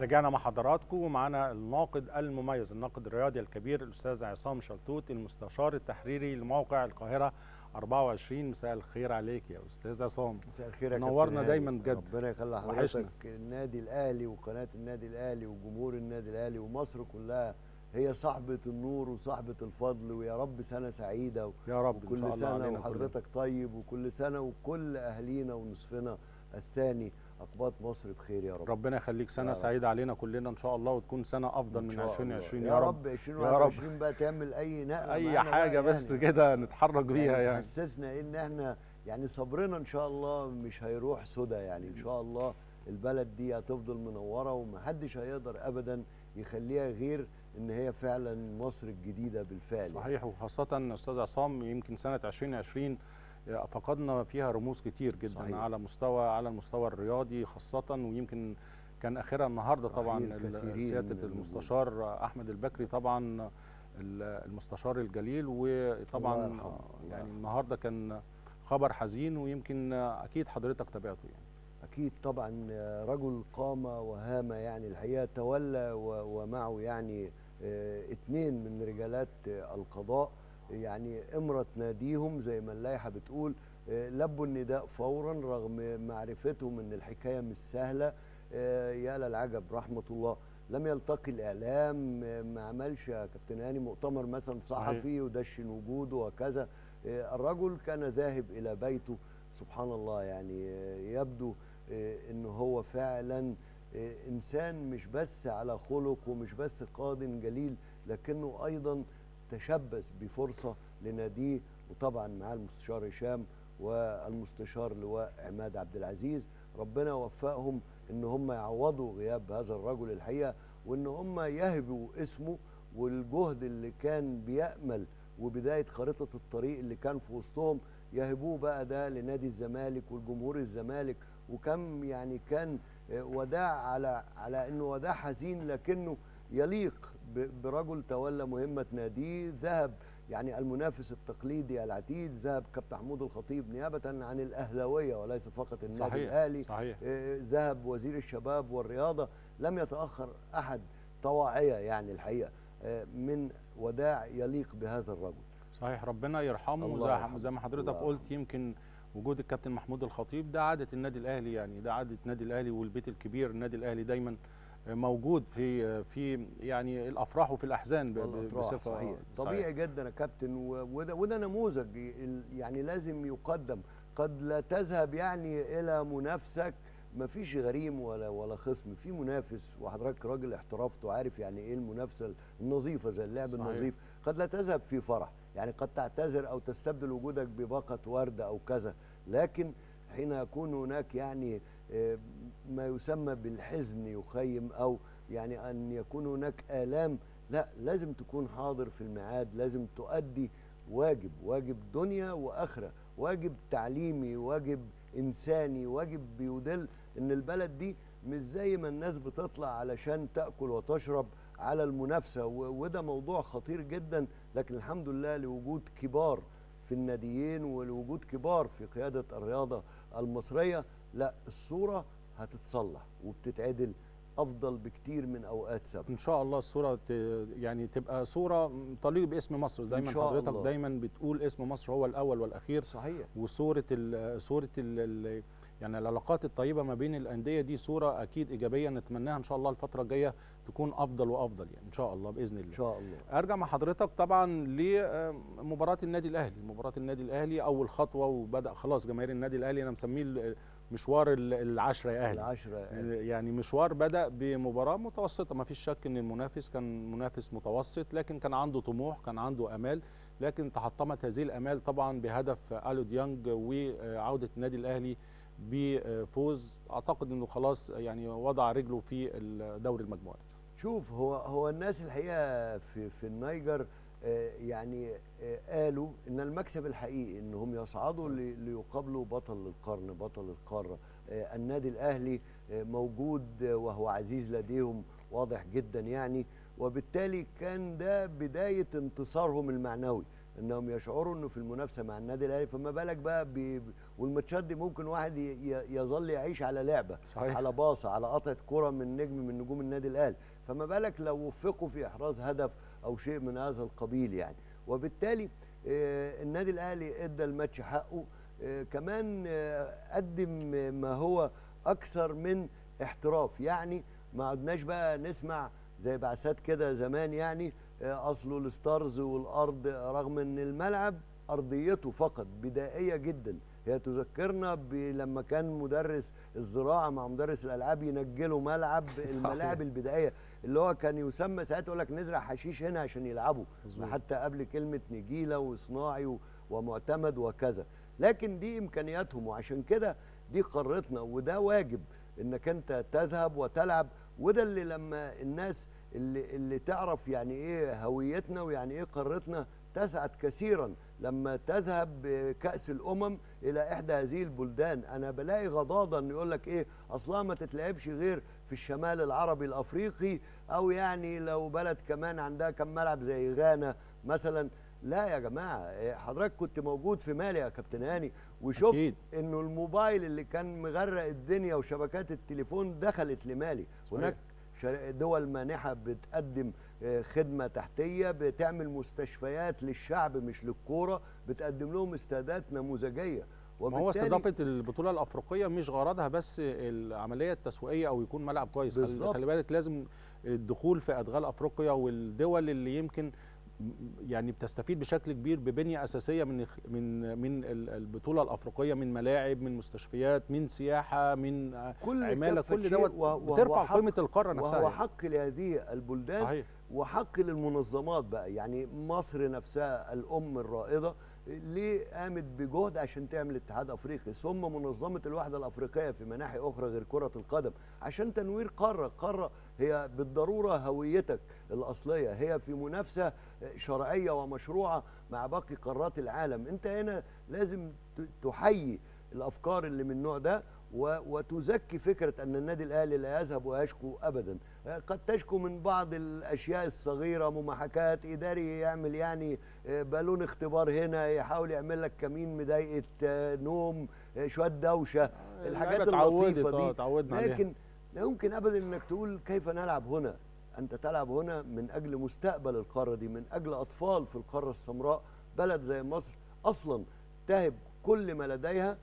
رجعنا مع حضراتكم ومعانا الناقد المميز الناقد الرياضي الكبير الاستاذ عصام شلتوت المستشار التحريري لموقع القاهره 24 مساء الخير عليك يا استاذ عصام مساء الخير يا نورنا كابتن هاني. دايما بجد. ربنا يخلي وحشنا. حضرتك النادي الاهلي وقناه النادي الاهلي وجمهور النادي الاهلي ومصر كلها هي صاحبه النور وصاحبه الفضل ويا رب سنه سعيده يا رب ان وكل شاء الله سنه علينا كلنا. وحضرتك طيب وكل سنه وكل اهالينا ونصفنا الثاني اقباط مصر بخير يا رب ربنا يخليك سنه يا رب. سعيده علينا كلنا ان شاء الله وتكون سنه افضل إن من شاء الله. 2020 يا, يا رب رب يا 2021 بقى تعمل اي نقله اي معانا حاجه بقى بس يعني. كده نتحرك بيها يعني تحسسنا ان احنا يعني صبرنا ان شاء الله مش هيروح سدى يعني ان شاء الله البلد دي هتفضل منوره ومحدش هيقدر ابدا يخليها غير ان هي فعلا مصر الجديده بالفعل يعني. صحيح وخاصة أستاذ عصام يمكن سنة 2020 فقدنا فيها رموز كتير جدا صحيح. صحيح. على مستوى على المستوى الرياضي خاصة ويمكن كان آخرها النهاردة طبعا رحيل ال- كثيرين سيادة من النجوم. المستشار أحمد البكري طبعا ال- المستشار الجليل الله وطبعا يرحمه، الله يعني يرحمه. النهاردة كان خبر حزين ويمكن أكيد حضرتك تابعته يعني اكيد طبعا رجل قامه وهامه يعني الحقيقه تولى و- ومعه يعني آه، اتنين من رجالات آه، القضاء يعني امرة ناديهم زي ما اللائحه بتقول آه، لبوا النداء فورا رغم معرفتهم ان الحكايه مش سهله آه، يا للعجب رحمه الله لم يلتقي الاعلام آه، ما عملش يا كابتن هاني مؤتمر مثلا صحفي ودشن وجوده وكذا آه، الرجل كان ذاهب الى بيته سبحان الله يعني آه، يبدو آه، انه هو فعلا آه، انسان مش بس على خلق ومش بس قاض جليل لكنه ايضا تشبث بفرصه لناديه وطبعا معاه المستشار هشام والمستشار لواء عماد عبد العزيز ربنا وفقهم ان هم يعوضوا غياب هذا الرجل الحقيقه وان هم يهبوا اسمه والجهد اللي كان بيأمل وبدايه خريطه الطريق اللي كان في وسطهم يهبوه بقى ده لنادي الزمالك والجمهور الزمالك وكم يعني كان آه، وداع على على انه وداع حزين لكنه يليق ب- برجل تولى مهمه ناديه ذهب يعني المنافس التقليدي العتيد ذهب كابتن محمود الخطيب نيابه عن الاهلاويه وليس فقط النادي صحيح الاهلي صحيح آه، ذهب وزير الشباب والرياضه لم يتاخر احد طواعيه يعني الحقيقه آه، من وداع يليق بهذا الرجل صحيح ربنا يرحمه الله زي يرحمه. زي ما حضرتك الله قلت يمكن وجود الكابتن محمود الخطيب ده عاده النادي الاهلي يعني ده عاده النادي الاهلي والبيت الكبير النادي الاهلي دايما موجود في في يعني الافراح وفي الاحزان ب- ب- والأطراح، بصفه صحيح صحيح. طبيعي جدا يا كابتن و- وده, وده نموذج ال- يعني لازم يقدم قد لا تذهب يعني الى منافسك ما فيش غريم ولا ولا خصم في منافس وحضرتك راجل احترفت وعارف يعني ايه المنافسه النظيفه زي اللعب صحيح. النظيف قد لا تذهب في فرح يعني قد تعتذر او تستبدل وجودك بباقه ورده او كذا لكن حين يكون هناك يعني آه، ما يسمى بالحزن يخيم او يعني ان يكون هناك الام لا لازم تكون حاضر في الميعاد لازم تؤدي واجب واجب دنيا واخره واجب تعليمي واجب انساني واجب بيدل ان البلد دي مش زي ما الناس بتطلع علشان تاكل وتشرب على المنافسه و- وده موضوع خطير جدا لكن الحمد لله لوجود كبار في الناديين ولوجود كبار في قياده الرياضه المصريه لا الصوره هتتصلح وبتتعدل افضل بكتير من اوقات سابقه ان شاء الله الصوره ت... يعني تبقى صوره تليق باسم مصر دايما شاء حضرتك الله. دايما بتقول اسم مصر هو الاول والاخير صحيح وصوره ال... صوره ال... ال... يعني العلاقات الطيبه ما بين الانديه دي صوره اكيد ايجابيه نتمناها ان شاء الله الفتره الجايه تكون افضل وافضل يعني ان شاء الله باذن الله ان شاء الله ارجع مع حضرتك طبعا لمباراه النادي الاهلي مباراه النادي الاهلي اول خطوه وبدا خلاص جماهير النادي الاهلي انا مسميه ال- مشوار ال- العشره يا اهلي العشرة يعني مشوار بدا بمباراه متوسطه ما فيش شك ان المنافس كان منافس متوسط لكن كان عنده طموح كان عنده امال لكن تحطمت هذه الامال طبعا بهدف الو ديانج وعوده النادي الاهلي بفوز اعتقد انه خلاص يعني وضع رجله في دوري المجموعات شوف هو هو الناس الحقيقه في في النيجر آه، يعني آه، قالوا ان المكسب الحقيقي انهم يصعدوا لي- ليقابلوا بطل القرن بطل القاره آه، النادي الاهلي آه، موجود آه، وهو عزيز لديهم واضح جدا يعني وبالتالي كان ده بدايه انتصارهم المعنوي انهم يشعروا انه في المنافسه مع النادي الاهلي فما بالك بقى ب... والماتشات دي ممكن واحد ي... ي- يظل يعيش على لعبه صحيح. على باصه على قطعه كره من نجم من نجوم النادي الاهلي فما بالك لو وفقوا في احراز هدف او شيء من هذا القبيل يعني وبالتالي آه، النادي الاهلي ادى الماتش حقه آه، كمان آه، قدم ما هو اكثر من احتراف يعني ما عدناش بقى نسمع زي بعثات كده زمان يعني آه، اصله الستارز والارض رغم ان الملعب ارضيته فقط بدائيه جدا هي تذكرنا ب- لما كان مدرس الزراعه مع مدرس الالعاب ينجلوا ملعب الملاعب البدائيه اللي هو كان يسمى ساعتها يقول لك نزرع حشيش هنا عشان يلعبوا مظبوط. حتى قبل كلمه نجيله وصناعي و- ومعتمد وكذا لكن دي امكانياتهم وعشان كده دي قارتنا وده واجب انك انت تذهب وتلعب وده اللي لما الناس اللي اللي تعرف يعني ايه هويتنا ويعني ايه قارتنا تسعد كثيرا لما تذهب بكأس الأمم إلى إحدى هذه البلدان أنا بلاقي غضاضة إنه يقول لك إيه أصلها ما تتلعبش غير في الشمال العربي الأفريقي أو يعني لو بلد كمان عندها كم ملعب زي غانا مثلا لا يا جماعة إيه، حضرتك كنت موجود في مالي يا كابتن هاني وشفت أكيد. انه الموبايل اللي كان مغرق الدنيا وشبكات التليفون دخلت لمالي صحيح. هناك شر- دول مانحة بتقدم آه، خدمة تحتية بتعمل مستشفيات للشعب مش للكورة بتقدم لهم استادات نموذجية ما هو استضافه البطوله الافريقيه مش غرضها بس العمليه التسويقيه او يكون ملعب كويس خلي- بالظبط. خلي بالك لازم الدخول في ادغال افريقيا والدول اللي يمكن يعني بتستفيد بشكل كبير ببنيه اساسيه من من من ال- البطوله الافريقيه من ملاعب من مستشفيات من سياحه من كل عماله كافة كل شيء دوت وه- وهو بترفع حق- قيمه القاره نفسها وهو يعني. حق لهذه البلدان صحيح وحق للمنظمات بقى يعني مصر نفسها الام الرائده ليه قامت بجهد عشان تعمل اتحاد افريقي ثم منظمه الوحده الافريقيه في مناحي اخرى غير كره القدم عشان تنوير قاره قاره هي بالضروره هويتك الاصليه هي في منافسه شرعيه ومشروعه مع باقي قارات العالم انت هنا لازم ت- تحيي الافكار اللي من النوع ده و- وتزكي فكره ان النادي الاهلي لا يذهب ويشكو ابدا قد تشكو من بعض الاشياء الصغيره ممحكات اداري يعمل يعني آه، بالون اختبار هنا يحاول يعمل لك كمين مضايقه آه، نوم آه، شويه دوشه الحاجات اللعيبة اتعودت، اللطيفه آه، دي اتعودنا عليها. لكن لا يمكن ابدا انك تقول كيف نلعب هنا انت تلعب هنا من اجل مستقبل القاره دي من اجل اطفال في القاره السمراء بلد زي مصر اصلا تهب كل ما لديها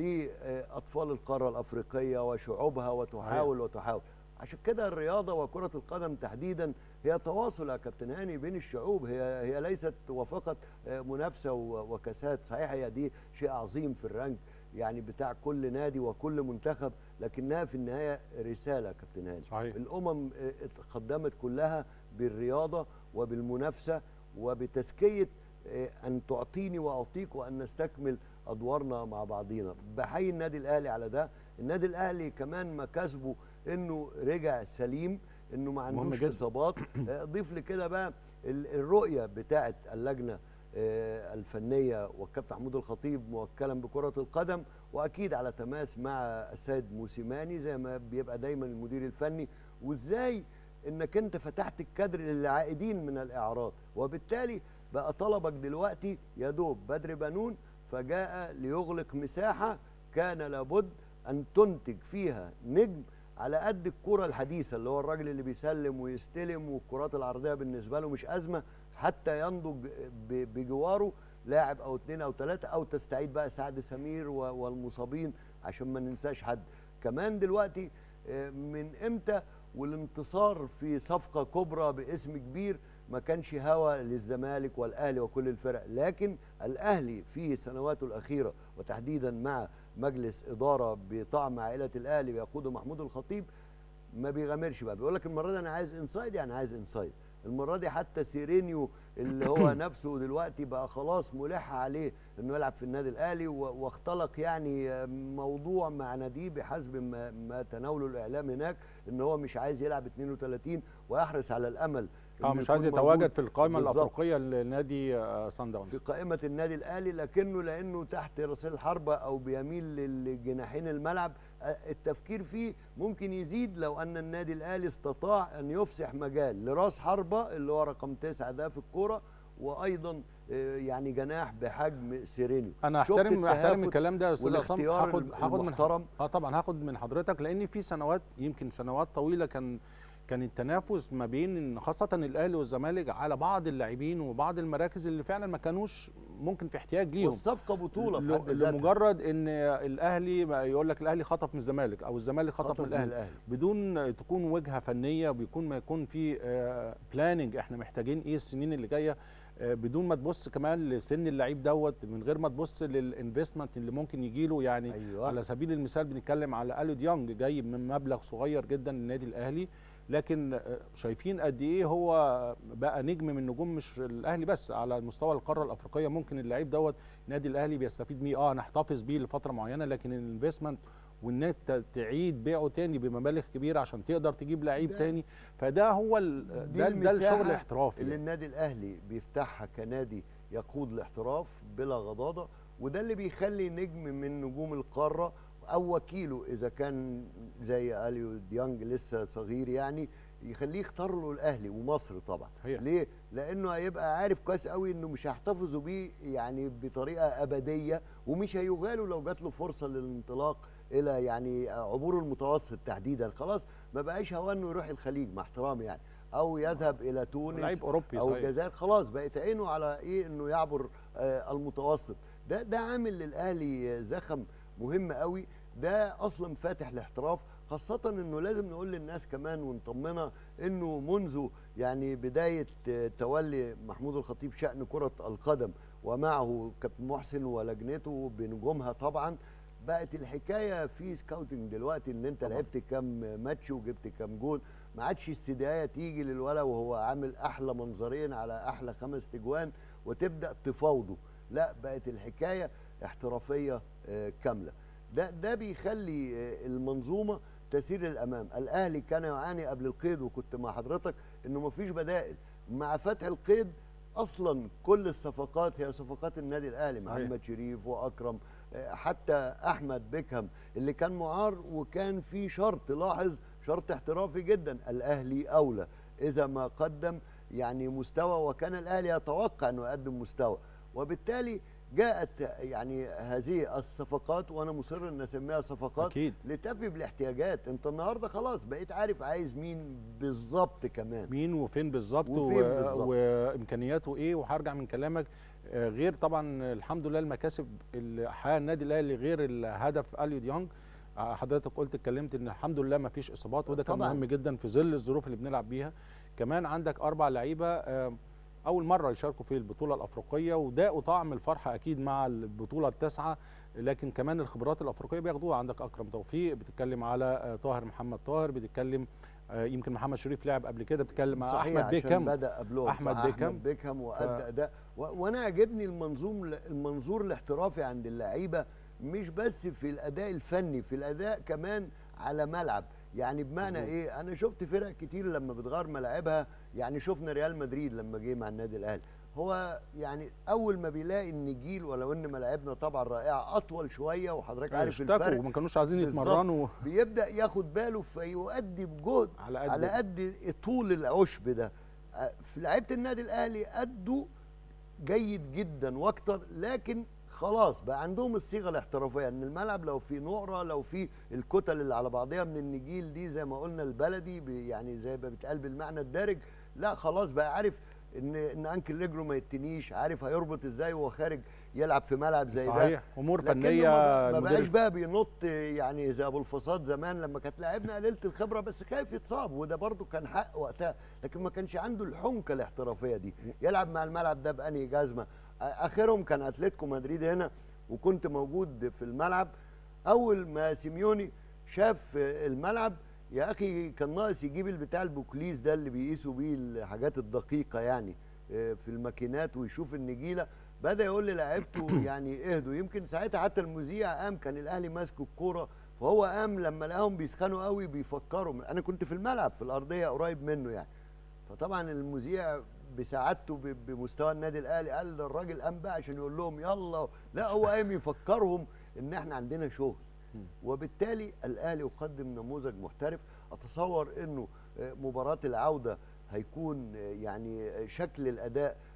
لاطفال القاره الافريقيه وشعوبها وتحاول وتحاول عشان كده الرياضه وكره القدم تحديدا هي تواصل يا كابتن هاني بين الشعوب هي هي ليست وفقط آه، منافسه و- وكاسات صحيح هي دي شيء عظيم في الرانك يعني بتاع كل نادي وكل منتخب لكنها في النهايه رساله يا كابتن هاني صحيح. الامم آه، اتقدمت كلها بالرياضه وبالمنافسه وبتزكيه آه، ان تعطيني واعطيك وان نستكمل ادوارنا مع بعضينا بحيي النادي الاهلي على ده النادي الاهلي كمان مكاسبه انه رجع سليم انه ما مهم عندوش جدا. اصابات آه، ضيف لكده بقى ال- الرؤيه بتاعه اللجنه آه، الفنيه والكابتن محمود الخطيب موكلا بكره القدم واكيد على تماس مع السيد موسيماني زي ما بيبقى دايما المدير الفني وازاي انك انت فتحت الكادر للعائدين من الاعراض وبالتالي بقى طلبك دلوقتي يا دوب بدر بنون فجاء ليغلق مساحه كان لابد ان تنتج فيها نجم على قد الكرة الحديثة اللي هو الراجل اللي بيسلم ويستلم والكرات العرضية بالنسبة له مش أزمة حتى ينضج ب- بجواره لاعب أو اتنين أو تلاتة أو تستعيد بقى سعد سمير و- والمصابين عشان ما ننساش حد كمان دلوقتي آه، من إمتى والانتصار في صفقة كبرى باسم كبير ما كانش هوى للزمالك والاهلي وكل الفرق لكن الاهلي في سنواته الاخيره وتحديدا مع مجلس اداره بطعم عائله الاهلي بيقوده محمود الخطيب ما بيغامرش بقى بيقول لك المره دي انا عايز انسايد يعني عايز انسايد المره دي حتى سيرينيو اللي هو نفسه دلوقتي بقى خلاص ملح عليه انه يلعب في النادي الاهلي و- واختلق يعني موضوع مع ناديه بحسب ما, ما تناوله الاعلام هناك ان هو مش عايز يلعب 32 ويحرص على الامل اه إنه مش عايز يكون يتواجد موجود في القائمه بالظبط. الافريقيه لنادي آه، سان داونز في قائمة النادي الأهلي لكنه لأنه تحت رأس الحربة أو بيميل للجناحين الملعب آه، التفكير فيه ممكن يزيد لو أن النادي الأهلي استطاع أن يفسح مجال لراس حربة اللي هو رقم تسعة ده في الكورة وايضا آه، يعني جناح بحجم سيرينيو انا شفت احترم احترم التهافت الكلام ده يا استاذ عصام والاختيار هاخد هاخد من المحترم اه طبعا هاخد من حضرتك لان في سنوات يمكن سنوات طويله كان كان التنافس ما بين خاصه الاهلي والزمالك على بعض اللاعبين وبعض المراكز اللي فعلا ما كانوش ممكن في احتياج ليهم والصفقه بطوله في ل- حد ذاتها لمجرد ان الاهلي ما يقول لك الاهلي خطف من الزمالك او الزمالك خطف, من الاهلي بدون تكون وجهه فنيه وبيكون ما يكون في بلاننج احنا محتاجين ايه السنين اللي جايه آه، بدون ما تبص كمان لسن اللعيب دوت من غير ما تبص للانفستمنت اللي ممكن يجي له يعني ايوه على سبيل المثال بنتكلم على اليو ديونج جاي من مبلغ صغير جدا للنادي الاهلي لكن آه، شايفين قد ايه هو بقى نجم من نجوم مش الاهلي بس على مستوى القاره الافريقيه ممكن اللعيب دوت النادي الاهلي بيستفيد بيه اه نحتفظ بيه لفتره معينه لكن الانفستمنت وان انت تعيد بيعه تاني بمبالغ كبيره عشان تقدر تجيب لعيب ده- تاني فده هو ال- دي ده, ده المساحة الشغل الاحترافي اللي يعني. النادي الاهلي بيفتحها كنادي يقود الاحتراف بلا غضاضه وده اللي بيخلي نجم من نجوم القاره او وكيله اذا كان زي اليو ديانج لسه صغير يعني يخليه يختار له الاهلي ومصر طبعا صحيح. ليه لانه هيبقى عارف كويس قوي انه مش هيحتفظوا بيه يعني بطريقه ابديه ومش هيغالوا لو جات له فرصه للانطلاق الى يعني عبور المتوسط تحديدا خلاص ما بقاش هواه انه يروح الخليج مع احترامي يعني او يذهب الى تونس لعيب اوروبي او صحيح. الجزائر خلاص بقت عينه على ايه انه يعبر آه المتوسط ده ده عامل للاهلي آه، زخم مهم قوي ده اصلا فاتح الاحتراف خاصة انه لازم نقول للناس كمان ونطمنها انه منذ يعني بداية آه، تولي محمود الخطيب شأن كرة القدم ومعه كابتن محسن ولجنته بنجومها طبعا بقت الحكايه في سكاوتنج دلوقتي ان انت طبعاً. لعبت كام ماتش وجبت كام جول ما عادش استدعايه تيجي للولا وهو عامل احلى منظرين على احلى خمس تجوان وتبدا تفاوضه لا بقت الحكايه احترافيه آه، كامله ده ده بيخلي آه، المنظومه تسير للامام الاهلي كان يعاني قبل القيد وكنت مع حضرتك انه ما فيش بدائل مع فتح القيد اصلا كل الصفقات هي صفقات النادي الاهلي صحيح. محمد شريف واكرم آه، حتى احمد بيكهام اللي كان معار وكان في شرط لاحظ شرط احترافي جدا الاهلي اولى اذا ما قدم يعني مستوى وكان الاهلي يتوقع انه يقدم مستوى وبالتالي جاءت يعني هذه الصفقات وانا مصر ان اسميها صفقات اكيد لتفي بالاحتياجات انت النهارده خلاص بقيت عارف عايز مين بالظبط كمان مين وفين بالظبط وفين و- بالظبط. وامكانياته ايه وهرجع من كلامك آه، غير طبعا الحمد لله المكاسب اللي حققها النادي الاهلي غير الهدف اليو ديونج آه، حضرتك قلت اتكلمت ان الحمد لله ما فيش اصابات وده كان طبعاً. مهم جدا في ظل الظروف اللي بنلعب بيها كمان عندك اربع لعيبه آه، اول مره يشاركوا في البطوله الافريقيه وده طعم الفرحه اكيد مع البطوله التاسعه لكن كمان الخبرات الافريقيه بياخدوها عندك اكرم توفيق بتتكلم على آه، طاهر محمد طاهر بتتكلم آه، يمكن محمد شريف لعب قبل كده بتتكلم مع صحيح احمد عشان بيكهام بدا قبلهم أحمد صح، بيكهام. احمد بيكهام وادى ف- اداء و- وانا عجبني المنظوم المنظور الاحترافي عند اللعيبه مش بس في الاداء الفني في الاداء كمان على ملعب يعني بمعنى مظبوط. ايه انا شفت فرق كتير لما بتغير ملاعبها يعني شفنا ريال مدريد لما جه مع النادي الاهلي هو يعني اول ما بيلاقي ان جيل ولو ان ملاعبنا طبعا رائعه اطول شويه وحضرتك عارف اشتكوا الفرق وما كانوش عايزين بالظبط. يتمرنوا بيبدا ياخد باله فيؤدي بجهد على قد على قد طول العشب ده آه، في لعيبه النادي الاهلي ادوا جيد جدا واكتر لكن خلاص بقى عندهم الصيغه الاحترافيه ان الملعب لو في نقره لو في الكتل اللي على بعضها من النجيل دي زي ما قلنا البلدي بي- يعني زي ما بيتقال بالمعنى الدارج لا خلاص بقى عارف ان ان انكل رجله ما يتنيش عارف هيربط ازاي وهو خارج يلعب في ملعب زي ده صحيح امور لكنه فنيه ما بقى- ما المدير بقاش بقى بينط يعني زي ابو الفصاد زمان لما كانت لاعبنا قليله الخبره بس خايف يتصاب وده برضو كان حق وقتها لكن ما كانش عنده الحنكه الاحترافيه دي يلعب مع الملعب ده بانهي جزمه آ- اخرهم كان اتلتيكو مدريد هنا وكنت موجود في الملعب اول ما سيميوني شاف الملعب يا اخي كان ناقص يجيب البتاع البوكليس ده اللي بيقيسوا بيه الحاجات الدقيقه يعني آه، في الماكينات ويشوف النجيله بدا يقول للاعيبته يعني اهدوا يمكن ساعتها حتى المذيع قام كان الاهلي ماسك الكوره فهو قام لما لقاهم بيسخنوا قوي بيفكروا انا كنت في الملعب في الارضيه قريب منه يعني فطبعا المذيع بسعادته ب- بمستوى النادي الاهلي قال ده الراجل قام بقى عشان يقول لهم يلا لا هو قام يفكرهم ان احنا عندنا شغل وبالتالي الاهلي يقدم نموذج محترف اتصور انه آه، مباراه العوده هيكون آه، يعني آه، شكل الاداء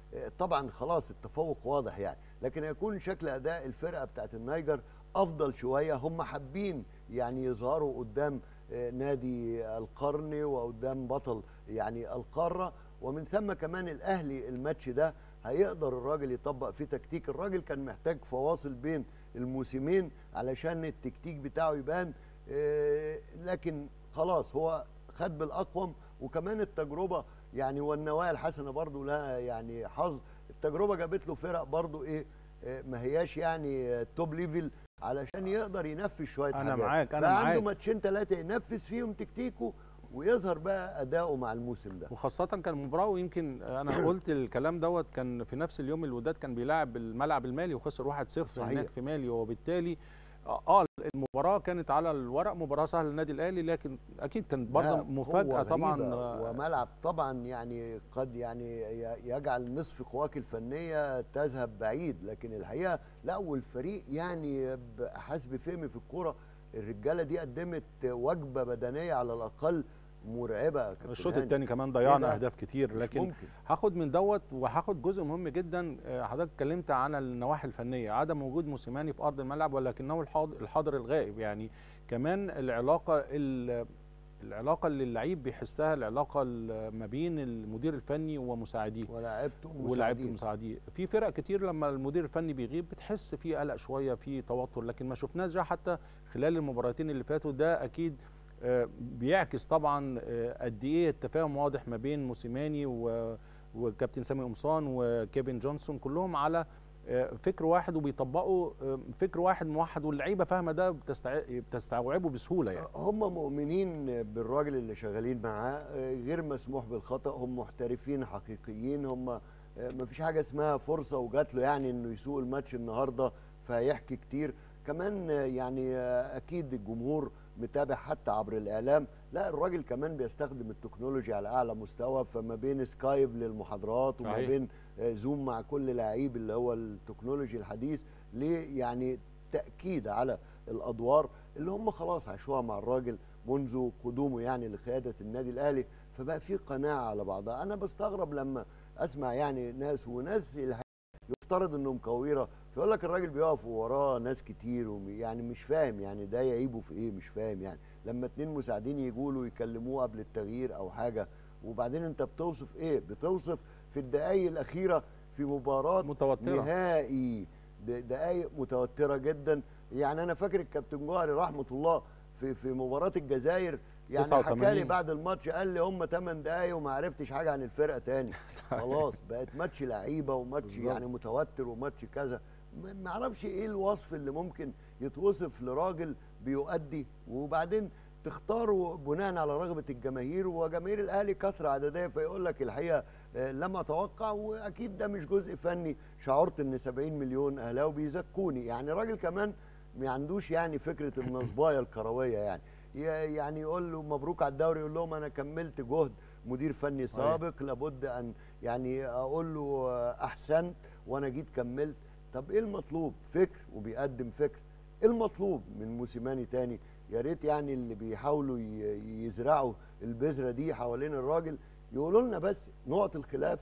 آه، طبعا خلاص التفوق واضح يعني لكن هيكون شكل اداء الفرقه بتاعت النيجر افضل شويه هم حابين يعني يظهروا قدام آه، نادي القرن وقدام بطل يعني القاره ومن ثم كمان الاهلي الماتش ده هيقدر الراجل يطبق فيه تكتيك الراجل كان محتاج فواصل بين الموسمين علشان التكتيك بتاعه يبان آه، لكن خلاص هو خد بالاقوم وكمان التجربه يعني والنوايا الحسنه برضو لها يعني حظ التجربه جابت له فرق برضو ايه آه، ما هياش يعني آه، توب ليفل علشان يقدر ينفذ شويه أنا حاجات معاك، أنا بقى عنده معاك. ماتشين ثلاثه ينفذ فيهم تكتيكه ويظهر بقى اداؤه مع الموسم ده وخاصة كان مباراة ويمكن أنا قلت الكلام دوت كان في نفس اليوم الوداد كان بيلاعب الملعب المالي وخسر 1-0 صحيح. هناك في مالي وبالتالي اه المباراة كانت على الورق مباراة سهلة للنادي الأهلي لكن أكيد كانت برضه لا، مفاجأة قوة طبعا غريبة آه، وملعب طبعا يعني قد يعني ي- يجعل نصف قواك الفنيه تذهب بعيد لكن الحقيقه لا والفريق يعني حسب فهمي في الكوره الرجاله دي قدمت وجبه بدنيه على الاقل مرعبه يا كابتن الشوط هاني. الثاني كمان إيه ضيعنا ده؟ أهداف كتير مش لكن ممكن هاخد من دوت وهاخد جزء مهم جدا آه، حضرتك اتكلمت عن النواحي الفنيه عدم وجود موسيماني في ارض الملعب ولكنه الحاضر, الحاضر الغائب يعني كمان العلاقه ال- العلاقه اللي اللعيب بيحسها العلاقه ال- ما بين المدير الفني ومساعديه ولاعيبته ولاعيبه ومساعدين. المساعدين في فرق كتير لما المدير الفني بيغيب بتحس في قلق شويه في توتر لكن ما شفناش ده حتى خلال المباراتين اللي فاتوا ده اكيد آه، بيعكس طبعا آه، قد ايه التفاهم واضح ما بين موسيماني و- وكابتن سامي قمصان وكيفن جونسون كلهم على آه، فكر واحد وبيطبقوا آه، فكر واحد موحد واللعيبه فاهمه ده بتستع- بتستوعبه بسهوله يعني هم مؤمنين بالراجل اللي شغالين معاه آه، غير مسموح بالخطا هم محترفين حقيقيين هم آه، ما فيش حاجه اسمها فرصه وجات له يعني انه يسوق الماتش النهارده فهيحكي كتير كمان آه، يعني آه، اكيد الجمهور متابع حتى عبر الاعلام لا الراجل كمان بيستخدم التكنولوجيا على اعلى مستوى فما بين سكايب للمحاضرات وما صحيح. بين آه، زوم مع كل لعيب اللي هو التكنولوجي الحديث ليه يعني تاكيد على الادوار اللي هم خلاص عاشوها مع الراجل منذ قدومه يعني لقياده النادي الاهلي فبقى في قناعه على بعضها انا بستغرب لما اسمع يعني ناس وناس الح- يفترض انهم كويره فيقول لك الراجل بيقف وراه ناس كتير وم- يعني مش فاهم يعني ده يعيبه في ايه مش فاهم يعني لما اتنين مساعدين يجوا له يكلموه قبل التغيير او حاجه وبعدين انت بتوصف ايه بتوصف في الدقائق الاخيره في مباراه متوتره نهائي د- دقايق متوتره جدا يعني انا فاكر الكابتن جوهري رحمه الله في في مباراه الجزائر يعني حكى لي 89. بعد الماتش قال لي هم 8 دقايق وما عرفتش حاجه عن الفرقه تاني خلاص بقت ماتش لعيبه وماتش بالظبط. يعني متوتر وماتش كذا ما ما اعرفش ايه الوصف اللي ممكن يتوصف لراجل بيؤدي وبعدين تختاره بناء على رغبه الجماهير وجماهير الاهلي كثره عدديه فيقول لك الحقيقه آه، لم اتوقع واكيد ده مش جزء فني شعرت ان 70 مليون اهلاوي بيزكوني يعني راجل كمان ما عندوش يعني فكره النصبايه الكرويه يعني ي- يعني يقول له مبروك على الدوري يقول لهم انا كملت جهد مدير فني سابق لابد ان يعني اقول له آه، احسنت وانا جيت كملت طب ايه المطلوب فكر وبيقدم فكر ايه المطلوب من موسيماني تاني يا ريت يعني اللي بيحاولوا ي- يزرعوا البذره دي حوالين الراجل يقولوا لنا بس نقط الخلاف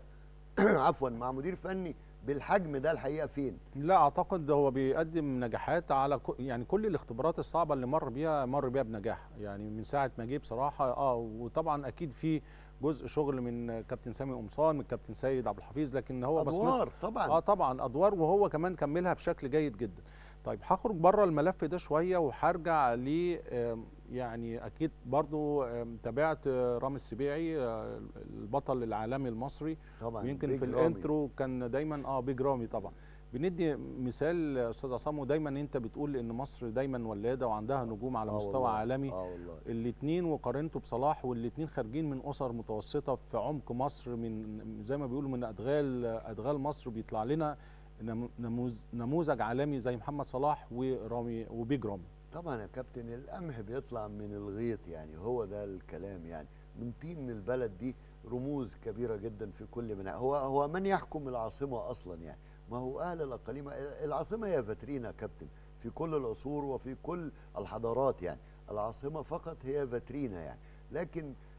عفوا مع مدير فني بالحجم ده الحقيقه فين لا اعتقد هو بيقدم نجاحات على كو يعني كل الاختبارات الصعبه اللي مر بيها مر بيها بنجاح يعني من ساعه ما جه بصراحه اه وطبعا اكيد في جزء شغل من كابتن سامي قمصان من كابتن سيد عبد الحفيظ لكن هو بصمته ادوار طبعا اه طبعا ادوار وهو كمان كملها بشكل جيد جدا طيب هخرج بره الملف ده شويه وهرجع ل آم، يعني اكيد برضو آم، تابعت آه، رامي السبيعي آه، البطل العالمي المصري طبعا ويمكن بيج في رامي. الانترو كان دايما اه بيج رامي طبعا بندي مثال آه، استاذ عصام ودايما انت بتقول ان مصر دايما ولاده وعندها نجوم على آه مستوى والله، عالمي اه والله الاثنين وقارنته بصلاح والاثنين خارجين من اسر متوسطه في عمق مصر من زي ما بيقولوا من ادغال ادغال مصر بيطلع لنا نمو- نموذ- نموذج عالمي زي محمد صلاح ورامي وبيج رامي طبعا يا كابتن القمح بيطلع من الغيط يعني هو ده الكلام يعني من طين البلد دي رموز كبيره جدا في كل من هو هو من يحكم العاصمه اصلا يعني ما هو اهل الاقاليم العاصمه هي فاترينا يا كابتن في كل العصور وفي كل الحضارات يعني العاصمه فقط هي فاترينا يعني لكن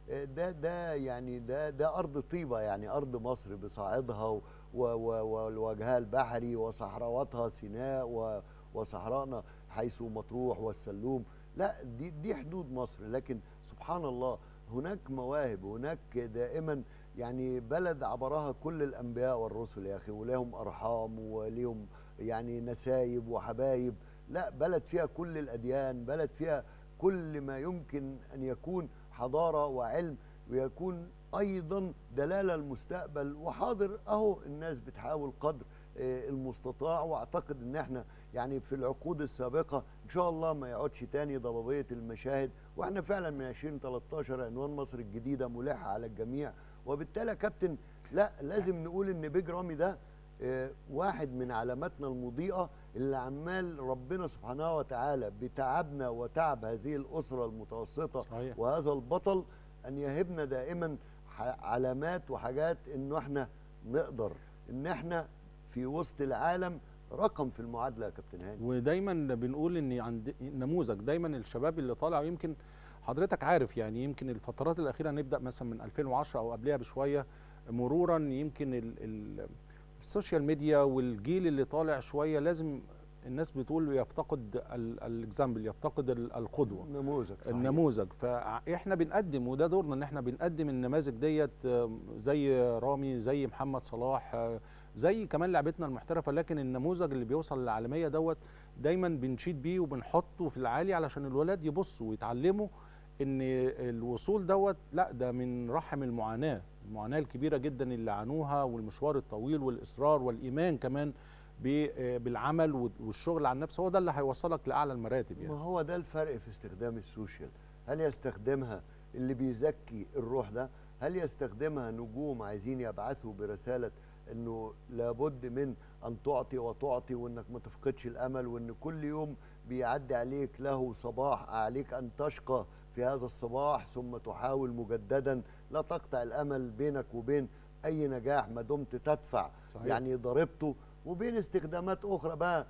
آه، ده ده يعني ده ده ارض طيبه يعني ارض مصر بصاعدها و- و- و- ووجهها البحري وصحراواتها سيناء و- وصحراءنا حيث مطروح والسلوم لا دي دي حدود مصر لكن سبحان الله هناك مواهب هناك دائما يعني بلد عبرها كل الانبياء والرسل يا اخي ولهم ارحام وليهم يعني نسايب وحبايب لا بلد فيها كل الاديان بلد فيها كل ما يمكن ان يكون حضاره وعلم ويكون ايضا دلاله المستقبل وحاضر اهو الناس بتحاول قدر آه، المستطاع واعتقد ان احنا يعني في العقود السابقه ان شاء الله ما يقعدش تاني ضبابيه المشاهد واحنا فعلا من 2013 عنوان مصر الجديده ملحه على الجميع وبالتالي يا كابتن لا لازم نقول ان بيج رامي ده آه، واحد من علاماتنا المضيئه اللي عمال ربنا سبحانه وتعالى بتعبنا وتعب هذه الاسره المتوسطه صحيح. وهذا البطل ان يهبنا دائما ح- علامات وحاجات انه احنا نقدر ان احنا في وسط العالم رقم في المعادله يا كابتن هاني ودايما بنقول ان عند نموذج دايما الشباب اللي طالع ويمكن حضرتك عارف يعني يمكن الفترات الاخيره نبدا مثلا من 2010 او قبلها بشويه مرورا يمكن ال ال السوشيال ميديا والجيل اللي طالع شويه لازم الناس بتقول يفتقد الاكزامبل يفتقد ال- القدوه نموذج صحيح. النموذج فاحنا بنقدم وده دورنا ان احنا بنقدم النماذج ديت آم، زي رامي زي محمد صلاح آه، زي كمان لعبتنا المحترفه لكن النموذج اللي بيوصل للعالميه دوت دايما بنشيد بيه وبنحطه في العالي علشان الولاد يبصوا ويتعلموا ان الوصول دوت لا ده من رحم المعاناه المعاناه الكبيره جدا اللي عانوها والمشوار الطويل والاصرار والايمان كمان ب- آه، بالعمل والشغل على النفس هو ده اللي هيوصلك لاعلى المراتب يعني ما هو ده الفرق في استخدام السوشيال هل يستخدمها اللي بيزكي الروح ده هل يستخدمها نجوم عايزين يبعثوا برسالة انه لابد من ان تعطي وتعطي وانك ما تفقدش الامل وان كل يوم بيعدي عليك له صباح عليك ان تشقى في هذا الصباح ثم تحاول مجددا لا تقطع الامل بينك وبين اي نجاح ما دمت تدفع صحيح. يعني ضريبته وبين استخدامات اخرى بقى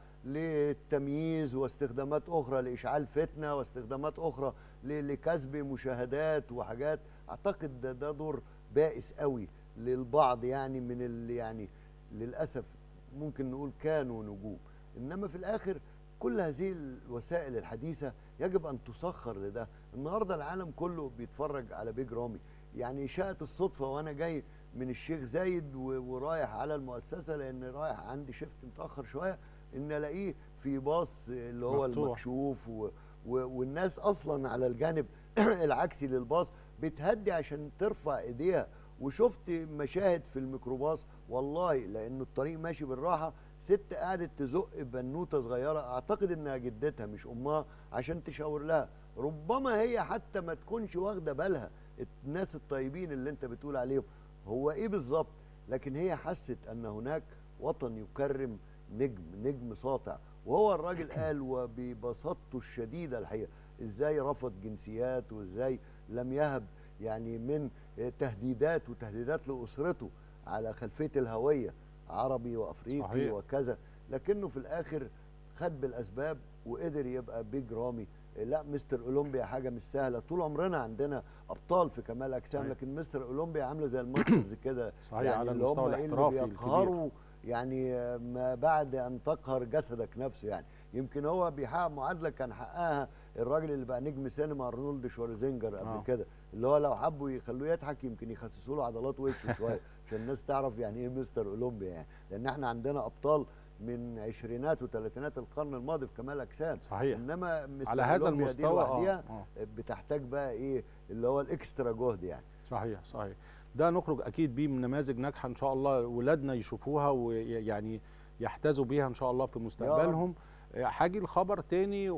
للتمييز واستخدامات اخرى لاشعال فتنه واستخدامات اخرى ل- لكسب مشاهدات وحاجات اعتقد ده, ده دور بائس قوي للبعض يعني من اللي يعني للاسف ممكن نقول كانوا نجوم انما في الاخر كل هذه الوسائل الحديثه يجب ان تسخر لده النهارده العالم كله بيتفرج على بيج رامي يعني شاءت الصدفه وانا جاي من الشيخ زايد و- ورايح على المؤسسه لان رايح عندي شفت متاخر شويه ان الاقيه في باص اللي هو مفتوح. المكشوف و و والناس اصلا على الجانب العكسي للباص بتهدي عشان ترفع ايديها وشفت مشاهد في الميكروباص والله لانه الطريق ماشي بالراحه ست قعدت تزق بنوته صغيره اعتقد انها جدتها مش امها عشان تشاور لها ربما هي حتى ما تكونش واخده بالها الناس الطيبين اللي انت بتقول عليهم هو ايه بالظبط لكن هي حست ان هناك وطن يكرم نجم نجم ساطع وهو الراجل قال وببساطته الشديده الحقيقه ازاي رفض جنسيات وازاي لم يهب يعني من تهديدات وتهديدات لاسرته على خلفيه الهويه عربي وافريقي صحيح. وكذا لكنه في الاخر خد بالاسباب وقدر يبقى بيج رامي لا مستر اولمبيا حاجه مش سهله طول عمرنا عندنا ابطال في كمال اجسام صحيح. لكن مستر اولمبيا عامله زي الماسترز كده صحيح يعني على اللي هم المستوى ايه اللي الاحترافي الكبير بيقهروا يعني ما بعد ان تقهر جسدك نفسه يعني يمكن هو بيحقق معادله كان حققها الراجل اللي بقى نجم سينما ارنولد شوارزنجر قبل آه. كده اللي هو لو حبوا يخلوه يضحك يمكن يخسسوا له عضلات وشه شويه عشان الناس تعرف يعني ايه مستر اولمبيا يعني لان احنا عندنا ابطال من عشرينات وثلاثينات القرن الماضي في كمال اجسام صحيح انما مستر على هذا أولمبيا دي المستوى لوحديها آه. آه. بتحتاج بقى ايه اللي هو الاكسترا جهد يعني صحيح صحيح ده نخرج اكيد بيه من نماذج ناجحه ان شاء الله ولادنا يشوفوها ويعني يحتذوا بيها ان شاء الله في مستقبلهم آه، هاجي الخبر تاني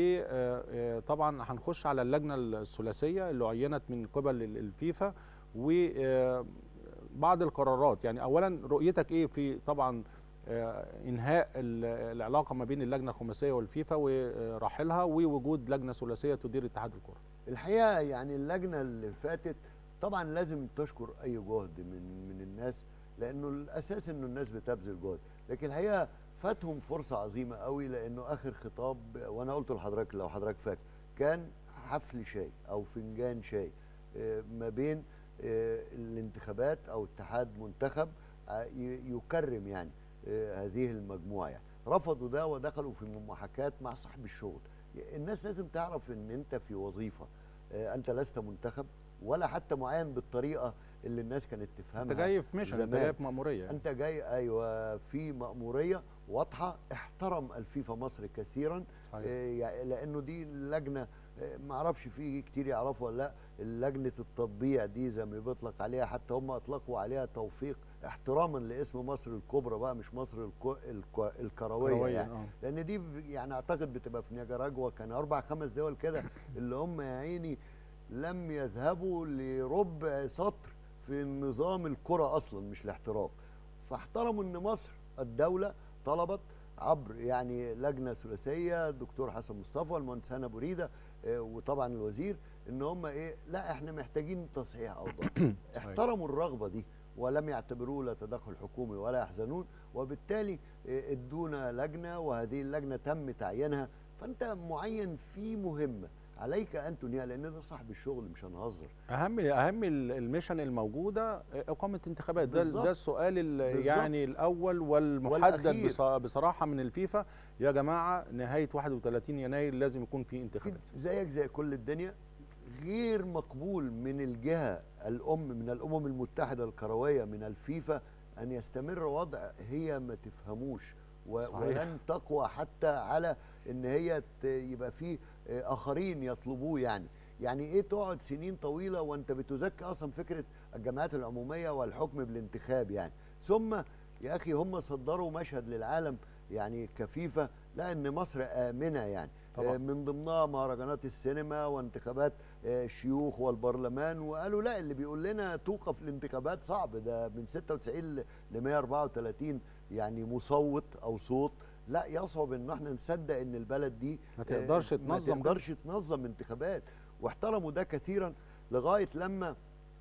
وطبعا هنخش على اللجنه الثلاثيه اللي عينت من قبل ال- الفيفا وبعض القرارات يعني اولا رؤيتك ايه في طبعا آه، انهاء ال- العلاقه ما بين اللجنه الخماسيه والفيفا ورحيلها ووجود لجنه ثلاثيه تدير اتحاد الكره الحقيقه يعني اللجنه اللي فاتت طبعا لازم تشكر اي جهد من من الناس لانه الاساس انه الناس بتبذل جهد لكن الحقيقه فاتهم فرصه عظيمه قوي لانه اخر خطاب وانا قلت لحضرتك لو حضرتك فاكر كان حفل شاي او فنجان شاي آه، ما بين آه، الانتخابات او اتحاد منتخب آه، ي- يكرم يعني آه، هذه المجموعه يعني رفضوا ده ودخلوا في محاكاه مع صاحب الشغل الناس لازم تعرف ان انت في وظيفه آه، انت لست منتخب ولا حتى معين بالطريقه اللي الناس كانت تفهمها انت جاي في ميشن انت زمان. جاي في مأمورية يعني. انت جاي ايوه في مأموريه واضحه احترم الفيفا مصر كثيرا صحيح. آه، يعني لانه دي اللجنه آه، ما اعرفش في كتير يعرفوا ولا لا لجنه التطبيع دي زي ما بيطلق عليها حتى هم اطلقوا عليها توفيق احتراما لاسم مصر الكبرى بقى مش مصر الكو الكو الكرويه كروية، يعني آه. لان دي ب- يعني اعتقد بتبقى في نيجاراجوا كان اربع خمس دول كده اللي هم يا عيني لم يذهبوا لربع سطر في نظام الكره اصلا مش الاحتراف فاحترموا ان مصر الدوله طلبت عبر يعني لجنه ثلاثيه الدكتور حسن مصطفى والمهندس هنا بوريده آه، وطبعا الوزير ان هم ايه لا احنا محتاجين تصحيح اوضاع احترموا الرغبه دي ولم يعتبروه لا تدخل حكومي ولا يحزنون وبالتالي آه، ادونا لجنه وهذه اللجنه تم تعيينها فانت معين في مهمه عليك ان تنهيها لان ده صاحب الشغل مش هنهزر اهم اهم ال- الميشن الموجوده اقامه انتخابات ده بالظبط. ده السؤال ال- بالظبط. يعني الاول والمحدد والأخير. بص- بصراحه من الفيفا يا جماعه نهايه 31 يناير لازم يكون في في انتخابات زيك زي كل الدنيا غير مقبول من الجهة الأم من الأمم المتحدة الكروية من الفيفا أن يستمر وضع هي ما تفهموش و- صحيح. ولن تقوى حتى على ان هي ت- يبقى في آه، اخرين يطلبوه يعني يعني ايه تقعد سنين طويله وانت بتزكي اصلا فكره الجمعيات العموميه والحكم بالانتخاب يعني ثم يا اخي هم صدروا مشهد للعالم يعني كفيفا لا ان مصر امنه يعني طبعا. آه، من ضمنها مهرجانات السينما وانتخابات آه، الشيوخ والبرلمان وقالوا لا اللي بيقول لنا توقف الانتخابات صعب ده من 96 ل 134 يعني مصوت او صوت لا يصعب ان احنا نصدق ان البلد دي ما تقدرش آه، تنظم ما كده. تقدرش تنظم انتخابات واحترموا ده كثيرا لغايه لما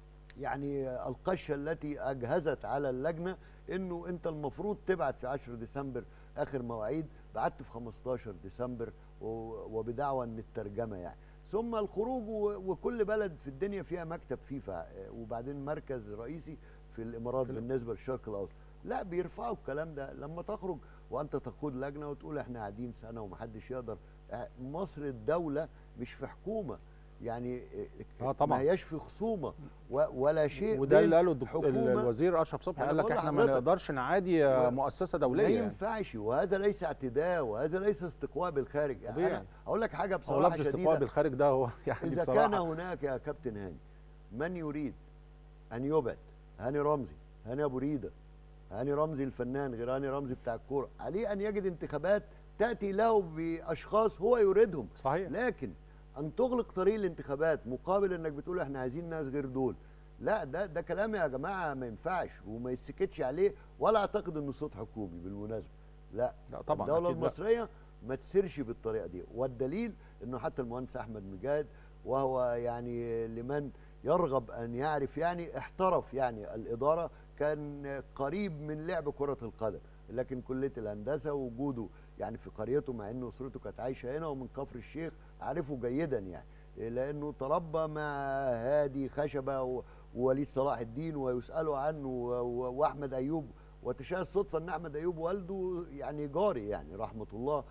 يعني القشه التي اجهزت على اللجنه انه انت المفروض تبعت في 10 ديسمبر اخر مواعيد بعت في 15 ديسمبر و- وبدعوى ان الترجمه يعني ثم الخروج و- وكل بلد في الدنيا فيها مكتب فيفا آه، وبعدين مركز رئيسي في الامارات في ال- بالنسبه للشرق الاوسط لا بيرفعوا الكلام ده لما تخرج وانت تقود لجنه وتقول احنا قاعدين سنه ومحدش يقدر آه، مصر الدوله مش في حكومه يعني آه طبعا. ما هياش في خصومه و- ولا شيء وده اللي بين قاله الدكتور حكومة الوزير اشرف صبحي أنا قال لك بقول احنا ما لحضرتك. نقدرش نعادي و- مؤسسه ما دوليه يعني. ينفعش وهذا ليس اعتداء وهذا ليس استقواء بالخارج يعني طبيعي. انا اقول لك حاجه هو بصراحه لفظ استقواء شديده بالخارج ده هو يعني اذا بصراحه كان هناك يا كابتن هاني من يريد ان يبعد هاني رمزي هاني ابو ريده هاني رمزي الفنان غير هاني رمزي بتاع الكوره عليه ان يجد انتخابات تاتي له باشخاص هو يريدهم صحيح لكن ان تغلق طريق الانتخابات مقابل انك بتقول احنا عايزين ناس غير دول لا ده ده كلام يا جماعه ما ينفعش وما يسكتش عليه ولا اعتقد انه صوت حكومي بالمناسبه لا لا طبعا الدوله أكيد لا. المصريه ما تسيرش بالطريقه دي والدليل انه حتى المهندس احمد مجاهد وهو يعني لمن يرغب ان يعرف يعني احترف يعني الاداره كان قريب من لعب كره القدم لكن كليه الهندسه وجوده يعني في قريته مع ان اسرته كانت عايشه هنا ومن كفر الشيخ عارفه جيدا يعني لانه تربى مع هادي خشبه و- ووليد صلاح الدين ويسالوا عنه و- و- واحمد ايوب وتشاء الصدفه ان احمد ايوب والده يعني جاري يعني رحمه الله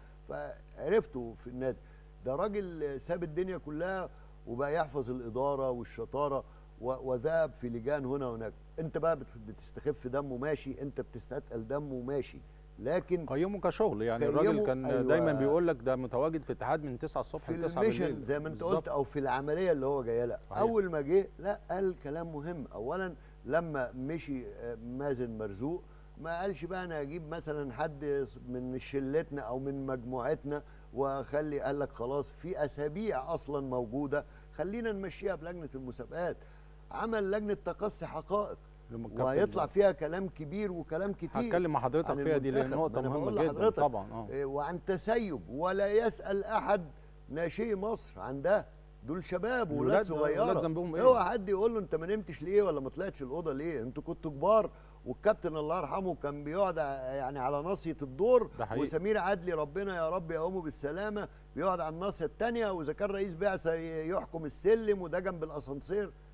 فعرفته في النادي ده راجل ساب الدنيا كلها وبقى يحفظ الاداره والشطاره و- وذهب في لجان هنا وهناك انت بقى بت- بتستخف دمه ماشي انت بتستثقل دمه ماشي لكن قيمه كشغل يعني قيمه، الراجل كان أيوة. دايما بيقول لك ده متواجد في اتحاد من 9 الصبح في ل 9 الميشن بالليل زي ما انت بالظبط. قلت او في العمليه اللي هو جاي لها صحيح. اول ما جه لا قال كلام مهم اولا لما مشي آه، مازن مرزوق ما قالش بقى انا اجيب مثلا حد من شلتنا او من مجموعتنا واخلي قال لك خلاص في اسابيع اصلا موجوده خلينا نمشيها بلجنه المسابقات عمل لجنه تقصي حقائق لما الكابتن وهيطلع فيها كلام كبير وكلام كتير هتكلم مع حضرتك عن فيها دي المنتخب. لان نقطه ما أنا مهمه بقول جدا لحضرتك. طبعا اه إيه، وعن تسيب ولا يسأل أحد ناشئي مصر عن ده دول شباب وولاد الولاد- صغيرة الولاد ذنبهم إيه؟ اوعى حد يقول له انت ما نمتش ليه ولا ما طلعتش الأوضة ليه انتوا كنتوا كبار والكابتن الله يرحمه كان بيقعد ع- يعني على ناصية الدور ده حقيقي. وسمير عدلي ربنا يا رب يقومه بالسلامة بيقعد على الناصية التانية وإذا كان رئيس بعثة ي- يحكم السلم وده جنب الأسانسير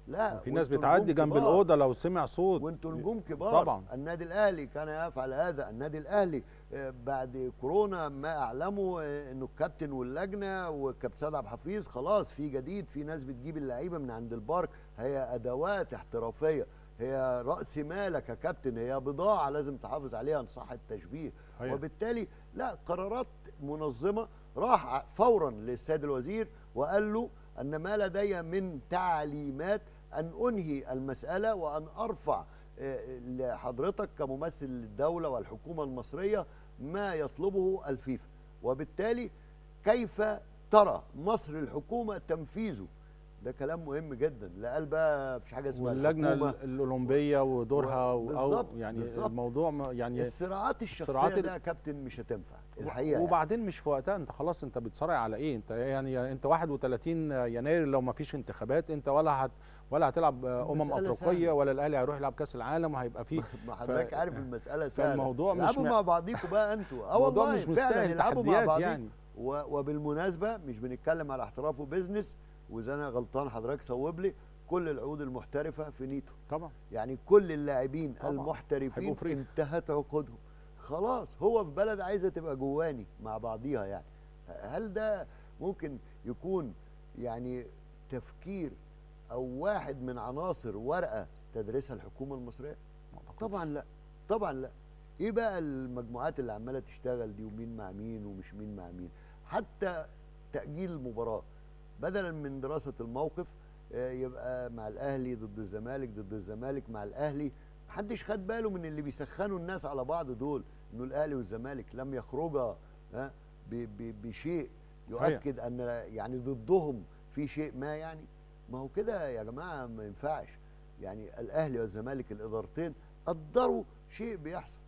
لا في ناس وانتوا بتعدي نجوم جنب كبار. الاوضه لو سمع صوت وانتوا نجوم كبار طبعا. النادي الاهلي كان يفعل هذا النادي الاهلي آه، بعد كورونا ما اعلموا آه، انه الكابتن واللجنه والكابتن سيد عبد الحفيظ خلاص في جديد في ناس بتجيب اللعيبه من عند البارك هي ادوات احترافيه هي راس مالك يا كابتن هي بضاعه لازم تحافظ عليها ان صح التشبيه صحيح. وبالتالي لا قرارات منظمه راح ع- فورا للسيد الوزير وقال له ان ما لدي من تعليمات ان انهي المساله وان ارفع آه، لحضرتك كممثل للدوله والحكومه المصريه ما يطلبه الفيفا وبالتالي كيف ترى مصر الحكومه تنفيذه ده كلام مهم جدا لا قال بقى مفيش حاجه اسمها واللجنه الحكومة. ال- الاولمبيه ودورها و- او بالظبط، يعني بالظبط. الموضوع ما- يعني الصراعات الشخصيه الصراعات ال- ده يا كابتن مش هتنفع الحقيقه يعني. وبعدين مش في وقتها انت خلاص انت بتصارع على ايه انت يعني انت 31 يناير لو ما فيش انتخابات انت ولا هت ولا هتلعب امم المسألة افريقيه سهلة. ولا الاهلي هيروح يلعب كاس العالم وهيبقى فيه ما حضرتك عارف المساله سهله فالموضوع مش العبوا م- مع بعضيكم بقى انتوا اه الموضوع والله مش فعلا مستاهل العبوا مع تحديات بعضيكم يعني و- وبالمناسبه مش بنتكلم على احتراف وبزنس واذا انا غلطان حضرتك صوب لي كل العقود المحترفه في نيتو طبعا يعني كل اللاعبين طبعاً. المحترفين هيبقوا فري. انتهت عقودهم خلاص هو في بلد عايزه تبقى جواني مع بعضيها يعني هل ده ممكن يكون يعني تفكير او واحد من عناصر ورقه تدرسها الحكومه المصريه ما أعتقدش. طبعا لا طبعا لا ايه بقى المجموعات اللي عماله تشتغل دي ومين مع مين ومش مين مع مين حتى تاجيل المباراه بدلا من دراسه الموقف آه، يبقى مع الاهلي ضد الزمالك ضد الزمالك مع الاهلي محدش خد باله من اللي بيسخنوا الناس على بعض دول انه الاهلي والزمالك لم يخرجا ها ب- ب- بشيء صحيح. يؤكد ان يعني ضدهم في شيء ما يعني ما هو كده يا جماعه ما ينفعش يعني الاهلي والزمالك الادارتين قدروا شيء بيحصل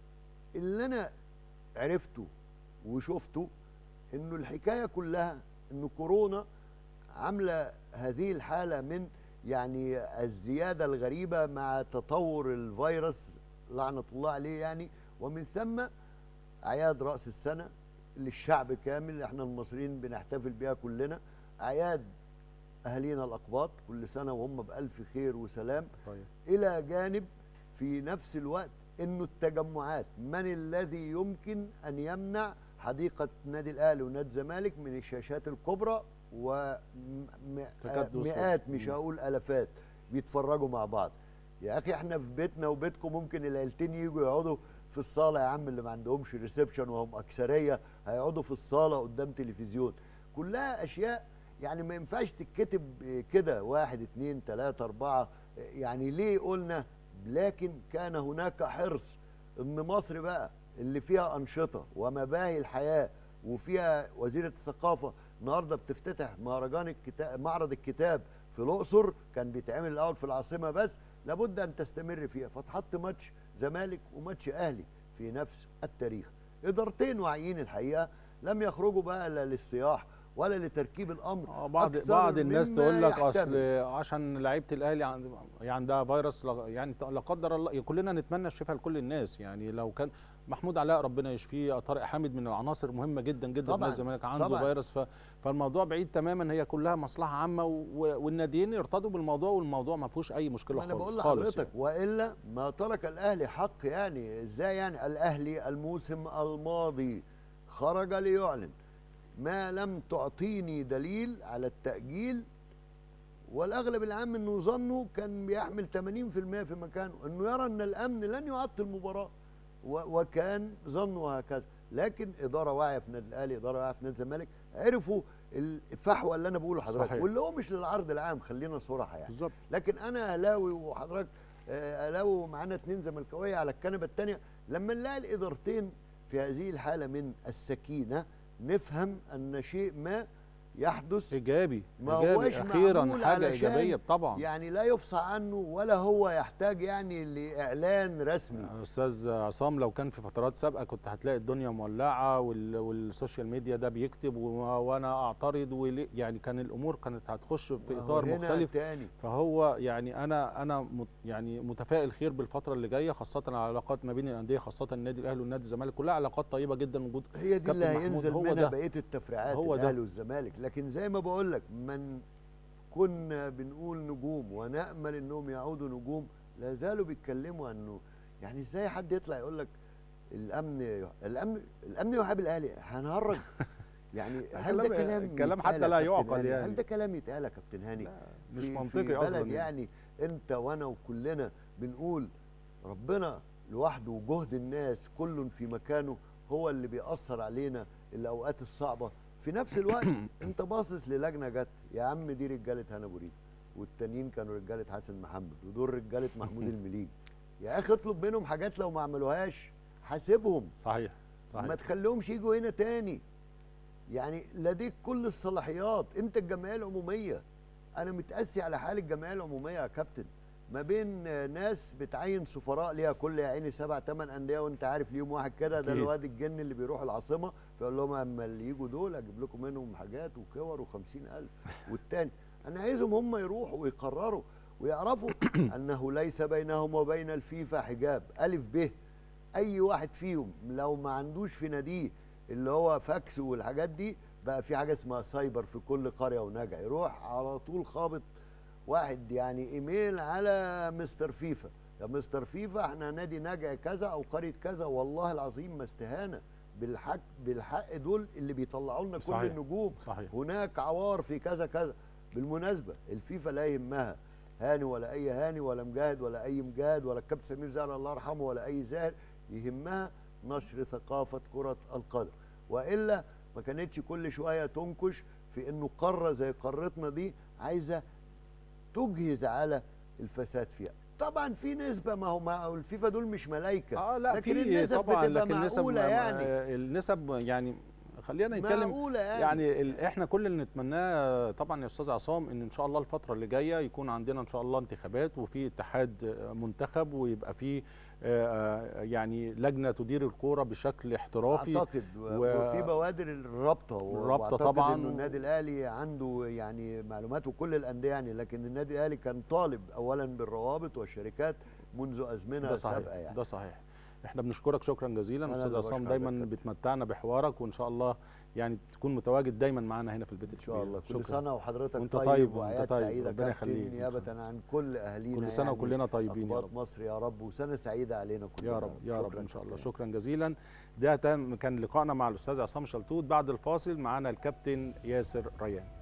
اللي انا عرفته وشفته انه الحكايه كلها انه كورونا عامله هذه الحاله من يعني الزياده الغريبه مع تطور الفيروس لعنه الله عليه يعني ومن ثم اعياد راس السنه للشعب كامل احنا المصريين بنحتفل بيها كلنا اعياد اهالينا الاقباط كل سنه وهم بالف خير وسلام طيب الى جانب في نفس الوقت انه التجمعات من الذي يمكن ان يمنع حديقه نادي الاهلي ونادي الزمالك من الشاشات الكبرى تكاد وصول. ومئات مش مم. هقول الافات بيتفرجوا مع بعض يا اخي احنا في بيتنا وبيتكم ممكن العيلتين يجوا يقعدوا في الصاله يا عم اللي ما عندهمش ريسبشن وهم اكثريه هيقعدوا في الصاله قدام تلفزيون كلها اشياء يعني ما ينفعش تتكتب كده واحد اتنين تلاته اربعه يعني ليه قلنا لكن كان هناك حرص ان مصر بقى اللي فيها انشطه ومباهي الحياه وفيها وزيره الثقافه النهارده بتفتتح مهرجان الكتاب معرض الكتاب في الاقصر كان بيتعمل الاول في العاصمه بس لابد ان تستمر فيها فتحط ماتش زمالك وماتش اهلي في نفس التاريخ ادارتين واعيين الحقيقه لم يخرجوا بقى لا للصياح ولا لتركيب الامر اه بعض أكثر بعض الناس مما تقول لك يحتمل. اصل عشان لعيبه الاهلي عند- يعني عندها فيروس لا- يعني لا قدر الله كلنا نتمنى الشفاء لكل الناس يعني لو كان محمود علاء ربنا يشفيه طارق حامد من العناصر مهمه جدا جدا في طبعاً، نادي الزمالك عنده طبعاً. فيروس ف فالموضوع بعيد تماما هي كلها مصلحه عامه و- والناديين يرتضوا بالموضوع والموضوع ما فيهوش اي مشكله ما انا خالص بقول خالص لحضرتك والا ما ترك الاهلي حق يعني ازاي يعني الاهلي الموسم الماضي خرج ليعلن ما لم تعطيني دليل على التاجيل والاغلب العام انه ظنه كان بيحمل 80% في مكانه انه يرى ان الامن لن يعطل المباراه و- وكان ظنه هكذا لكن اداره واعيه في النادي الاهلي اداره واعيه في نادي الزمالك عرفوا الفحوى اللي انا بقوله لحضرتك صحيح. واللي هو مش للعرض العام خلينا صراحه يعني بالظبط لكن انا اهلاوي وحضرتك آه، اهلاوي ومعانا اتنين زملكاويه على الكنبه الثانيه لما نلاقي الادارتين في هذه الحاله من السكينه نفهم ان شيء ما يحدث ايجابي ما ايجابي هوش اخيرا معمول حاجه علشان ايجابيه طبعا يعني لا يفصح عنه ولا هو يحتاج يعني لاعلان رسمي يا استاذ عصام لو كان في فترات سابقه كنت هتلاقي الدنيا مولعه وال- والسوشيال ميديا ده بيكتب و- وانا اعترض وليه- يعني كان الامور كانت هتخش في وهو اطار هنا مختلف تاني فهو يعني انا انا مت يعني متفائل خير بالفتره اللي جايه خاصه العلاقات ما بين الانديه خاصه النادي الاهلي والنادي الزمالك كلها علاقات طيبه جدا وجود هي دي اللي كابتن محمود هينزل هو منها ده. بقيه التفريعات هو ده. الاهلي والزمالك لكن زي ما بقول لك من وكنا بنقول نجوم ونامل انهم يعودوا نجوم لا زالوا بيتكلموا انه يعني ازاي حد يطلع يقول لك الامن الامن الامن يحب الاهلي هنهرج يعني هل ده كلام- كلام كلام يتقال حتى يا لا كابتن يعقل هاني؟ يعني. هل ده كلام يتقال يا كابتن هاني لا، مش في- منطقي في اصلا بلد يعني انت وانا وكلنا بنقول ربنا لوحده وجهد الناس كل في مكانه هو اللي بيأثر علينا الاوقات الصعبه في نفس الوقت انت باصص للجنه جت يا عم دي رجاله هنا بوريد والتانيين كانوا رجاله حسن محمد ودول رجاله محمود المليج يا اخي اطلب منهم حاجات لو ما عملوهاش حاسبهم صحيح ما صحيح تخليهمش يجوا هنا تاني يعني لديك كل الصلاحيات انت الجمعيه العموميه انا متاسي على حال الجمعيه العموميه يا كابتن ما بين آه، ناس بتعين سفراء ليها كل يا عيني سبع ثمان انديه وانت عارف ليهم واحد كده ده أكيد. الواد الجن اللي بيروح العاصمه فيقول لهم اما اللي يجوا دول اجيب لكم منهم حاجات وكور وخمسين الف والتاني انا عايزهم هم يروحوا ويقرروا ويعرفوا انه ليس بينهم وبين الفيفا حجاب الف ب اي واحد فيهم لو ما عندوش في ناديه اللي هو فاكس والحاجات دي بقى في حاجه اسمها سايبر في كل قريه ونجع يروح على طول خابط واحد يعني ايميل على مستر فيفا يا مستر فيفا احنا نادي نجع كذا او قريه كذا والله العظيم ما استهانه بالحق بالحق دول اللي بيطلعوا لنا كل صحيح. النجوم صحيح هناك عوار في كذا كذا بالمناسبه الفيفا لا يهمها هاني ولا اي هاني ولا مجاهد ولا اي مجاهد ولا الكابتن سمير زاهر الله يرحمه ولا اي زاهر يهمها نشر ثقافه كره القدم والا ما كانتش كل شويه تنكش في انه قاره زي قارتنا دي عايزه تجهز على الفساد فيها طبعا في نسبه ما هو ما هو الفيفا دول مش ملائكه اه لا لكن في النسب طبعا بتبقى لكن النسب معقولة ما- يعني. آه، النسب يعني خلينا نتكلم معقوله يعني, يعني ال- احنا كل اللي نتمناه طبعا يا استاذ عصام ان ان شاء الله الفتره اللي جايه يكون عندنا ان شاء الله انتخابات وفي اتحاد آه، منتخب ويبقى في آه، آه، يعني لجنه تدير الكوره بشكل احترافي اعتقد و... و- وفي بوادر الرابطه و- الرابطة واعتقد طبعاً انه و- النادي الاهلي عنده يعني معلومات وكل الانديه يعني لكن النادي الاهلي كان طالب اولا بالروابط والشركات منذ ازمنه ده صحيح سابقه يعني ده صحيح احنا بنشكرك شكرا جزيلا أنا استاذ اللي عصام بشكرك دايما يا كابتن. بتمتعنا بحوارك وان شاء الله يعني تكون متواجد دايما معانا هنا في البيت ان شاء الكبير. الله كل شكراً. سنه وحضرتك وأنت طيب, طيب وأنت واعياد طيب. سعيده ربنا كابتن يخليك. نيابه عن كل اهالينا كل سنه يعني وكلنا طيبين يا أقباط رب مصر يا رب وسنه سعيده علينا كلنا يا رب يا رب شكراً ان شاء الله كابتن. شكرا جزيلا ده تم- كان لقائنا مع الاستاذ عصام شلتوت بعد الفاصل معانا الكابتن ياسر ريان